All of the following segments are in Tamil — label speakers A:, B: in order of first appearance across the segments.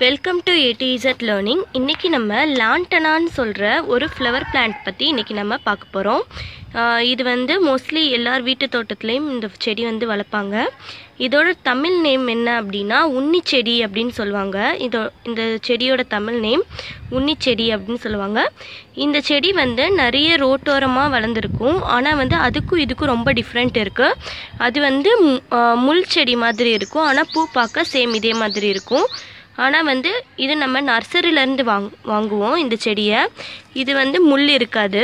A: வெல்கம் டு ஏடிஇசட் லேர்னிங் இன்றைக்கி நம்ம லாண்டனான்னு சொல்கிற ஒரு ஃப்ளவர் பிளான்ட் பற்றி இன்றைக்கி நம்ம பார்க்க போகிறோம் இது வந்து மோஸ்ட்லி எல்லார் வீட்டு தோட்டத்துலேயும் இந்த செடி வந்து வளர்ப்பாங்க இதோட தமிழ் நேம் என்ன அப்படின்னா உன்னி செடி அப்படின்னு சொல்லுவாங்க இதோ இந்த செடியோட தமிழ் நேம் உன்னி செடி அப்படின்னு சொல்லுவாங்க இந்த செடி வந்து நிறைய ரோட்டோரமாக வளர்ந்துருக்கும் ஆனால் வந்து அதுக்கும் இதுக்கும் ரொம்ப டிஃப்ரெண்ட் இருக்குது அது வந்து மு- ஆ, முள் செடி மாதிரி இருக்கும் ஆனால் பூ பார்க்க சேம் இதே மாதிரி இருக்கும் ஆனால் வந்து இது நம்ம நர்சரியிலேருந்து வாங் வாங்குவோம் இந்த செடியை இது வந்து முள் இருக்காது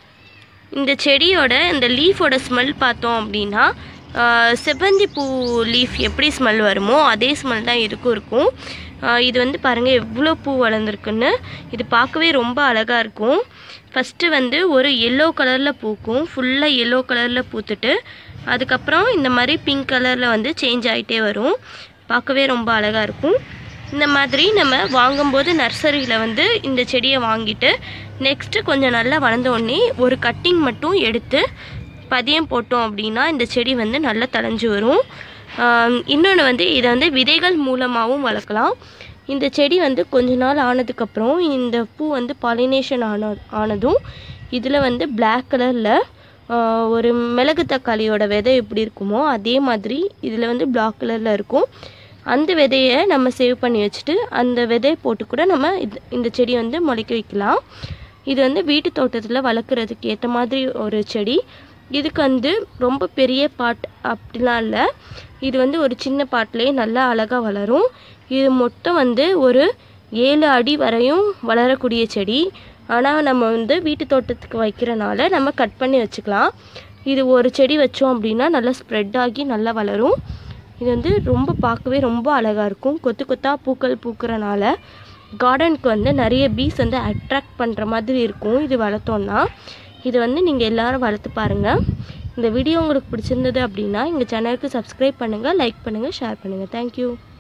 A: இந்த செடியோட இந்த லீஃபோட ஸ்மெல் பார்த்தோம் அப்படின்னா ஆஹ், செவ்வந்தி பூ லீஃப் எப்படி ஸ்மெல் வருமோ அதே ஸ்மெல் தான் இதுக்கும் இருக்கும் ஆஹ், இது வந்து பாருங்கள் எவ்வளோ பூ வளர்ந்துருக்குன்னு இது பார்க்கவே ரொம்ப அழகாக இருக்கும் ஃபஸ்ட்டு வந்து ஒரு எல்லோ கலரில் பூக்கும் ஃபுல்லாக எல்லோ கலரில் பூத்துட்டு அதுக்கப்புறம் இந்த மாதிரி பிங்க் கலரில் வந்து சேஞ்ச் ஆகிட்டே வரும் பார்க்கவே ரொம்ப அழகாக இருக்கும் இந்த மாதிரி நம்ம வாங்கும்போது நர்சரியில் வந்து இந்த செடியை வாங்கிட்டு நெக்ஸ்ட்டு கொஞ்சம் நல்லா வளர்ந்த உடனே ஒரு கட்டிங் மட்டும் எடுத்து பதியம் போட்டோம் அப்படின்னா இந்த செடி வந்து நல்லா தழைஞ்சு வரும் இன்னொன்று வந்து இதை வந்து விதைகள் மூலமாகவும் வளர்க்கலாம் இந்த செடி வந்து கொஞ்ச நாள் ஆனதுக்கப்புறம் இந்த பூ வந்து பாலினேஷன் ஆன ஆனதும் இதில் வந்து Black கலரில் ஒரு மிளகு தக்காளியோட விதை எப்படி இருக்குமோ அதே மாதிரி இதில் வந்து பிளாக் கலரில் இருக்கும் அந்த விதையை நம்ம சேவ் பண்ணி வச்சுட்டு அந்த விதையை போட்டு கூட நம்ம இது இந்த செடி வந்து முளைக்க வைக்கலாம் இது வந்து வீட்டு தோட்டத்தில் வளர்க்குறதுக்கு ஏற்ற மாதிரி ஒரு செடி இதுக்கு வந்து ரொம்ப பெரிய பாட் அப்படிலாம் இல்லை இது வந்து ஒரு சின்ன பாட்டிலே நல்லா அழகாக வளரும் இது மொத்தம் வந்து ஒரு ஏழு அடி வரையும் வளரக்கூடிய செடி ஆனால் நம்ம வந்து வீட்டு தோட்டத்துக்கு வைக்கிறனால நம்ம கட் பண்ணி வச்சுக்கலாம் இது ஒரு செடி வச்சோம் அப்படின்னா நல்லா ஸ்ப்ரெட் ஆகி நல்லா வளரும் இது வந்து ரொம்ப பார்க்கவே ரொம்ப அழகாக இருக்கும் கொத்து கொத்தாக பூக்கள் பூக்கிறனால கார்டனுக்கு வந்து நிறைய பீஸ் வந்து அட்ராக்ட் பண்ணுற மாதிரி இருக்கும் இது வளர்த்தோன்னா இது வந்து நீங்கள் எல்லாரும் வளர்த்து பாருங்கள் இந்த வீடியோ உங்களுக்கு பிடிச்சிருந்தது அப்படின்னா எங்கள் சேனலுக்கு சப்ஸ்கிரைப் பண்ணுங்கள் லைக் பண்ணுங்கள் ஷேர் பண்ணுங்கள் தேங்க்யூ